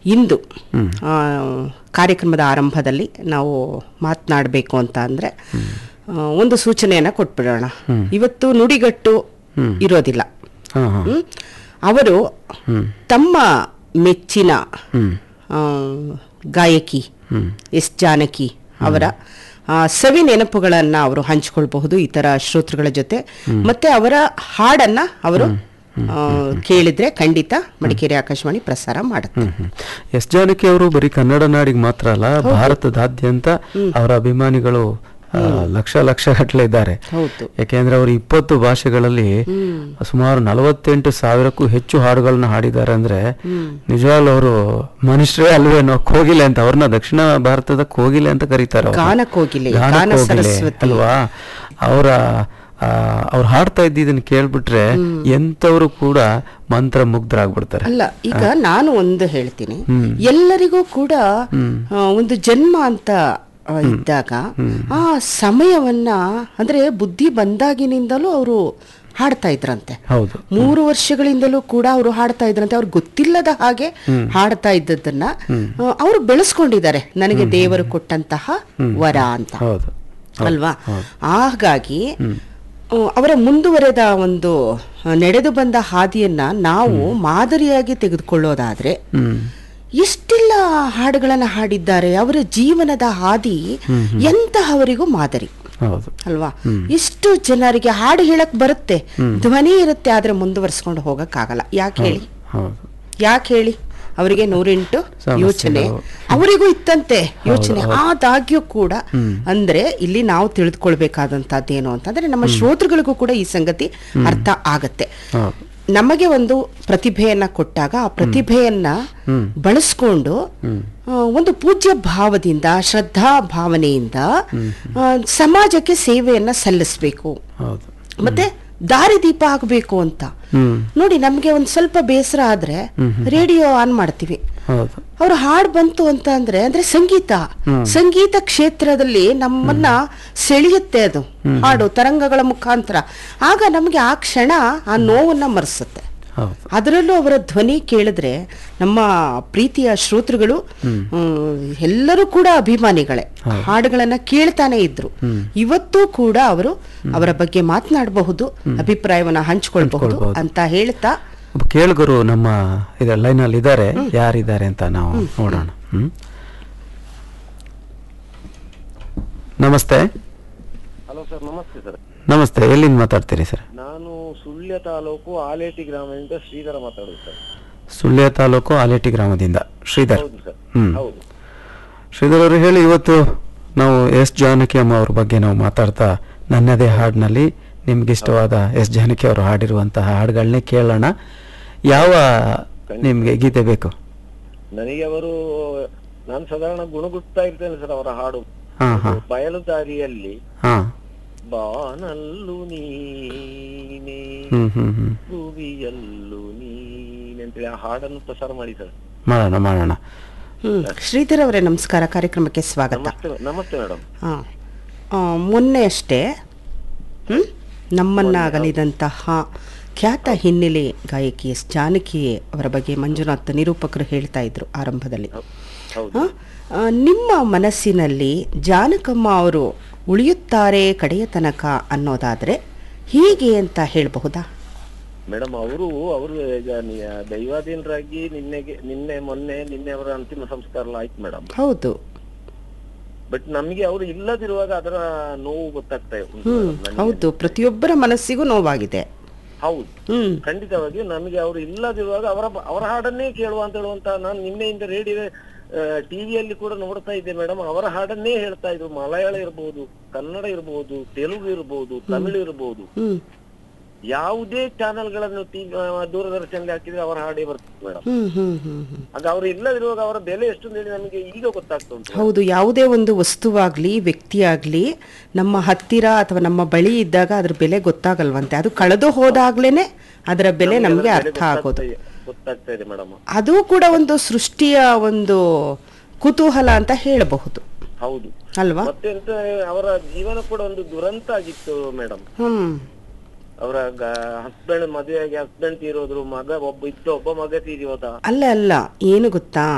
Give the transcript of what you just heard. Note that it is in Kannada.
ಇಂದು ಆ, ಕಾರ್ಯಕ್ರಮದ ಆರಂಭದಲ್ಲಿ ನಾವು ಮಾತನಾಡಬೇಕು ಅಂತ ಅಂದರೆ ಒಂದು ಸೂಚನೆಯನ್ನು ಕೊಟ್ಬಿಡೋಣ ಇವತ್ತು ನುಡಿಗಟ್ಟು ಇರೋದಿಲ್ಲ ಹಾ ಹಾ ಹ್ಮ್? ಅವರು ತಮ್ಮ ಮೆಚ್ಚಿನ ಆ, ಗಾಯಕಿ ಎಸ್ ಜಾನಕಿ ಅವರ ಆ, ಸವಿ ನೆನಪುಗಳನ್ನ ಅವರು ಹಂಚಿಕೊಳ್ಬಹುದು ಇತರ ಶ್ರೋತೃಗಳ ಜೊತೆ ಮತ್ತೆ ಅವರ ಹಾಡನ್ನ ಅವರು ಆ, ಕೇಳಿದ್ರೆ ಖಂಡಿತ ಮಡಿಕೇರಿ ಆಕಾಶವಾಣಿ ಪ್ರಸಾರ ಮಾಡುತ್ತೆ ಹ್ಮ್. ಎಸ್ ಜಾನಕಿ ಅವರು ಬರೀ ಕನ್ನಡ ನಾಡಿಗೆ ಮಾತ್ರ ಅಲ್ಲ ಭಾರತದಾದ್ಯಂತ ಅವರ ಅಭಿಮಾನಿಗಳು ಆ, ಲಕ್ಷ ಲಕ್ಷ ಗಟ್ಟಲೆ ಇದ್ದಾರೆ ಹೌದು ಯಾಕೆಂದ್ರೆ ಅವರು ಇಪ್ಪತ್ತು ಭಾಷೆಗಳಲ್ಲಿ ಸುಮಾರು ನಲವತ್ತೆಂಟು ಸಾವಿರಕ್ಕೂ ಹೆಚ್ಚು ಹಾಡುಗಳನ್ನ ಹಾಡಿದ್ದಾರೆ ಅಂದ್ರೆ ನಿಜವಾಗ್ಲೂ ಅವರು ಮನುಷ್ಯರೇ ಅಲ್ವೇನೋ ಕೋಗಿಲೆ ಅಂತ ಅವ್ರನ್ನ ದಕ್ಷಿಣ ಭಾರತದ ಕೋಗಿಲೆ ಅಂತ ಕರೀತಾರೆ ಅವ್ರನ್ನ. ಗಾನ ಕೋಗಿಲೆ, ಗಾನ ಗಾನ ಕೋಗಿಲೆ ಸರಸ್ವತಿ. ಅಲ್ವಾ ಅವರ ಅವ್ರು ಹಾಡ್ತಾ ಇದ್ದಿದ್ದನ್ನ ಕೇಳ್ಬಿಟ್ರೆ ಎಂತವರು ಕೂಡ ಮಂತ್ರ ಮುಗ್ಧರಾಗ್ಬಿಡ್ತಾರೆ ಅಲ್ಲ ಈಗ ನಾನು ಒಂದು ಹೇಳ್ತೀನಿ ಎಲ್ಲರಿಗೂ ಕೂಡ ಆ, ಒಂದು ಜನ್ಮ ಅಂತ ಆ, ಇದ್ದಾಗ ಆ ಸಮಯವನ್ನ ಅಂದ್ರೆ ಬುದ್ಧಿ ಬಂದಾಗಿನಿಂದಲೂ ಅವರು ಹಾಡ್ತಾ ಇದ್ರಂತೆ ಹೌದು ಮೂರು ವರ್ಷಗಳಿಂದಲೂ ಕೂಡ ಅವರು ಹಾಡ್ತಾ ಇದ್ರಂತೆ ಅವ್ರಿಗೆ ಗೊತ್ತಿಲ್ಲದ ಹಾಗೆ ಹಾಡ್ತಾ ಇದ್ದದ್ದನ್ನ ಅವರು ಬೆಳೆಸ್ಕೊಂಡಿದ್ದಾರೆ ನನಗೆ ದೇವರು ಕೊಟ್ಟಂತಹ ವರ ಅಂತ ಹೌದು ಅಲ್ವಾ ಹಾಗಾಗಿ ಆ, ಅವರ ಮುಂದುವರೆದ ಒಂದು ಆ, ನಡೆದು ಬಂದ ಹಾದಿಯನ್ನ ನಾವು ಮಾದರಿಯಾಗಿ ತೆಗೆದುಕೊಳ್ಳೋದಾದ್ರೆ ಹ್ಮ್ ಎಷ್ಟೆಲ್ಲ ಹಾಡುಗಳನ್ನ ಹಾಡಿದ್ದಾರೆ ಅವರ ಜೀವನದ ಹಾದಿ ಎಂತಹವರಿಗೂ ಮಾದರಿ ಹೌದು ಅಲ್ವಾ ಎಷ್ಟು ಜನರಿಗೆ ಹಾಡು ಹೇಳಕ್ ಬರುತ್ತೆ ಧ್ವನಿ ಇರುತ್ತೆ ಆದ್ರೆ ಮುಂದುವರ್ಸ್ಕೊಂಡು ಹೋಗಕ್ಕಾಗಲ್ಲ ಯಾಕೆ ಹೇಳಿ ಹೌದು ಯಾಕೆ ಹೇಳಿ ಅವರಿಗೆ ನೂರೆಂಟು ಸಮಸ್ಯೆಗಳು. ಯೋಚನೆ ಅವರಿಗೂ ಇತ್ತಂತೆ ಯೋಚನೆ ಆದಾಗ್ಯೂ ಕೂಡ ಅಂದ್ರೆ ಇಲ್ಲಿ ನಾವು ತಿಳಿದುಕೊಳ್ಬೇಕಾದಂತದ್ದೇನು ಅಂತಂದ್ರೆ ನಮ್ಮ ಶ್ರೋತೃಗಳಿಗೂ ಕೂಡ ಈ ಸಂಗತಿ ಅರ್ಥ ಆಗತ್ತೆ ಹೌದು ನಮಗೆ ಒಂದು ಪ್ರತಿಭೆಯನ್ನ ಕೊಟ್ಟಾಗ ಆ ಪ್ರತಿಭೆಯನ್ನ ಬಳಸ್ಕೊಂಡು ಆ, ಒಂದು ಪೂಜ್ಯ ಭಾವದಿಂದ ಶ್ರದ್ಧಾ ಭಾವನೆಯಿಂದ ಆ, ಸಮಾಜಕ್ಕೆ ಸೇವೆಯನ್ನ ಸಲ್ಲಿಸಬೇಕು ಹೌದು ಮತ್ತೆ ದಾರಿದೀಪ ಆಗಬೇಕು ಅಂತ ಹ್ಮ್ ನೋಡಿ ನಮ್ಗೆ ಒಂದ್ ಸ್ವಲ್ಪ ಬೇಸರ ಆದ್ರೆ ರೇಡಿಯೋ ಆನ್ ಮಾಡ್ತೀವಿ ಹೌದು ಅವ್ರ ಹಾಡ್ ಬಂತು ಅಂತ ಅಂದ್ರೆ ಅಂದ್ರೆ ಸಂಗೀತ ಸಂಗೀತ ಕ್ಷೇತ್ರದಲ್ಲಿ ನಮ್ಮನ್ನ ಸೆಳೆಯುತ್ತೆ ಅದು ಹಾಡು ತರಂಗಗಳ ಮುಖಾಂತರ ಆಗ ನಮ್ಗೆ ಆ ಕ್ಷಣ ಆ ನೋವನ್ನ ಮರೆಸುತ್ತೆ ಹೌದು ಅದರಲ್ಲೂ ಅವರ ಧ್ವನಿ ಕೇಳಿದ್ರೆ ನಮ್ಮ ಪ್ರೀತಿಯ ಶ್ರೋತೃಗಳು ಹ್ಮ್, ಎಲ್ಲರೂ ಕೂಡ ಅಭಿಮಾನಿಗಳೇ ಹಾಡುಗಳನ್ನ ಕೇಳ್ತಾನೆ ಇದ್ರು ಇವತ್ತೂ ಕೂಡ ಅವರು ಅವರ ಬಗ್ಗೆ ಮಾತನಾಡಬಹುದು ಅಭಿಪ್ರಾಯವನ್ನ ಹಂಚ್ಕೊಳ್ಬಹುದು ಅಂತ ಹೇಳ್ತಾ ಒಬ್ಬ ಕೇಳುಗರು ನಮ್ಮ ಇದ ಲೈನಲ್ಲಿ ಇದ್ದಾರೆ ಯಾರಿದ್ದಾರೆ ಅಂತ ನಾವು ನೋಡೋಣ ಹ್ಮ್ ನಮಸ್ತೆ ಹಲೋ ಸರ್ ನಮಸ್ತೆ ಸರ್ ನಮಸ್ತೆ ಎಲ್ಲಿಂದ ಮಾತಾಡ್ತೀರಿ ಸರ್ ನಾನು ಸುಳ್ಯ ತಾಲೂಕು ಆಲೇಟಿ ಗ್ರಾಮದಿಂದ ಶ್ರೀಧರ ಮಾತಾಡೋದು ಸರ್ ಸುಳ್ಯ ತಾಲೂಕು ಆಲೇಟಿ ಗ್ರಾಮದಿಂದ ಶ್ರೀಧರ್ ಹೌದು ಸರ್ ಹ್ಮ್ ಹೌದು ಶ್ರೀಧರ್ ಅವರು ಹೇಳಿ ಇವತ್ತು ನಾವು ಎಸ್ ಜಾನಕಿ ಅಮ್ಮ ಅವ್ರ ಬಗ್ಗೆ ನಾವು ಮಾತಾಡ್ತಾ ನನ್ನದೇ ಹಾಡಿನಲ್ಲಿ ನಿಮ್ಗೆ ಇಷ್ಟವಾದ ಎಸ್ ಜಾನಕಿ ಅವರು ಹಾಡಿರುವಂತಹ ಹಾಡುಗಳನ್ನೇ ಕೇಳೋಣ ಯಾವ ನಿಮ್ಗೆ ಗೀತೆ ಬೇಕು ನನಗೆ ಅವರು ನಾನು ಸಾಧಾರಣ ಗುಣಗುಡ್ತಾ ಇರ್ತೇನೆ ಸರ್ ಅವರ ಹಾಡು ಹಾ ಹಾ ಬಯಲು ದಾರಿಯಲ್ಲಿ ಹಾ ಬಾನಲ್ಲು ನೀನೆ ಹ್ಮ್ ಹ್ಮ್ ಹ್ಮ್ ಭುವಿಯಲ್ಲು ನೀನೆ ಅಂತೇಳಿ ಆ ಹಾಡನ್ನು ಪ್ರಸಾರ ಮಾಡಿ ಸರ್ ಮಾಡೋಣ ಮಾಡೋಣ ಹ್ಮ್ ಶ್ರೀಧರ್ ಅವರೇ ನಮಸ್ಕಾರ ಕಾರ್ಯಕ್ರಮಕ್ಕೆ ಸ್ವಾಗತ ನಮಸ್ತೆ ನಮಸ್ತೆ ಮೇಡಮ್ ಹಾ ಆ, ಮೊನ್ನೆ ಅಷ್ಟೇ ಹ್ಮ್ ನಮ್ಮನ್ನ ಅಗಲಿದಂತಹ ಖ್ಯಾತ ಹಿನ್ನೆಲೆ ಗಾಯಕಿ ಎಸ್ ಜಾನಕಿ ಅವರ ಬಗ್ಗೆ ಮಂಜುನಾಥ್ ನಿರೂಪಕರು ಹೇಳ್ತಾ ಇದ್ರು ಆರಂಭದಲ್ಲಿ ಹೌದು ಆ, ಆ, ನಿಮ್ಮ ಮನಸ್ಸಿನಲ್ಲಿ ಜಾನಕಮ್ಮ ಅವರು ಉಳಿಯುತ್ತಾರೆ ಕಡೆಯ ತನಕ ಅನ್ನೋದಾದ್ರೆ ಹೀಗೆ ಅಂತ ಹೇಳಬಹುದಾ ಮೇಡಮ್ ಅವರು ಅವರು ಈಗ ನಿ- ದೈವಾಧೀನರಾಗಿ ನಿನ್ನೆಗೆ ನಿನ್ನೆ ಮೊನ್ನೆ ನಿನ್ನೆ ಅವರ ಅಂತಿಮ ಸಂಸ್ಕಾರ ಎಲ್ಲ ಆಯ್ತು ಮೇಡಮ್ ಹೌದು ಬಟ್ ನಮ್ಗೆ ಅವರು ಇಲ್ಲದಿರುವಾಗ ಅದರ ನೋವು ಗೊತ್ತಾಗ್ತಾ ಉಂಟು ಹ್ಮ್ madam ನನಗೆ. ಹೌದು ಪ್ರತಿಯೊಬ್ಬರ ಮನಸ್ಸಿಗೂ ನೋವಾಗಿದೆ ಹೌದು ಹ್ಮ್ ಖಂಡಿತವಾಗಿಯೂ ನಮಗೆ ಅವರು ಇಲ್ಲದಿರುವಾಗ ಅವರ ಅವರ ಹಾಡನ್ನೇ ಕೇಳುವ ಅಂತ ಹೇಳುವಂತ ನಾನು ನಿನ್ನೆಯಿಂದ ರೇಡಿಯೋ ಟಿವಿಯಲ್ಲಿ ಕೂಡ ನೋಡ್ತಾ ಇದ್ದೆ ಮೇಡಮ್ ಅವರ ಹಾಡನ್ನೇ ಹೇಳ್ತಾ ಇದ್ರು ಮಲಯಾಳ ಇರಬಹುದು ಕನ್ನಡ ಇರಬಹುದು ತೆಲುಗು ಇರಬಹುದು ತಮಿಳು ಇರಬಹುದು ಹ್ಮ್ ಯಾವುದೇ ಚಾನೆಲ್ಗಳನ್ನು ಟಿವಿ ದೂರದರ್ಶನದಲ್ಲಿ ಹಾಕಿದ್ರೆ ಅವರ ಹಾಡೇ ಬರ್ತದೆ ಮೇಡಮ್ ಹ್ಮ್ ಹ್ಮ್ ಹ್ಮ್ ಹ್ಮ್ ಆಗ ಅವರು ಇಲ್ಲದಿರುವಾಗ ಅವರ ಬೆಲೆ ಎಷ್ಟು ಅಂತ ಹೇಳಿ ನಮಗೆ ಈಗ ಗೊತ್ತಾಗ್ತಾ ಉಂಟು ಹೌದು ಯಾವುದೇ ಒಂದು ವಸ್ತುವಾಗ್ಲಿ ವ್ಯಕ್ತಿಯಾಗ್ಲಿ ನಮ್ಮ ಹತ್ತಿರ ಅಥವಾ ನಮ್ಮ ಬಳಿ ಇದ್ದಾಗ ಅದ್ರ ಬೆಲೆ ಗೊತ್ತಾಗಲ್ವಂತೆ ಅದು ಕಳೆದು ಹೋದಾಗ್ಲೇನೆ ಅದರ ಬೆಲೆ ನಮ್ಗೆ ಅರ್ಥ ಆಗೋದು ಗೊತ್ತಾಗ್ತಾ ಇದೆ ಮೇಡಮ್ ಅದು ಕೂಡ ಒಂದು ಸೃಷ್ಟಿಯ ಒಂದು ಕುತೂಹಲ ಅಂತ ಹೇಳಬಹುದು ಹೌದು ಅಲ್ವಾ ಮತ್ತೆ ಎಂತ ಅವರ ಜೀವನ ಕೂಡ ಒಂದು ದುರಂತ ಆಗಿತ್ತು ಮೇಡಮ್ ಹ್ಮ್ ಅವರ ಹಸ್ಬೆಂಡ್ ಮದುವೆಯಾಗಿ ಹಸ್ಬೆಂಡ್ ತೀರೋದ್ರು ಮಗ ಒಬ್ಬ ಇದ್ದ ಒಬ್ಬ ಮಗ ತೀರಿ ಹೋದ ಅಲ್ಲ ಅಲ್ಲ ಏನು ಗೊತ್ತಾ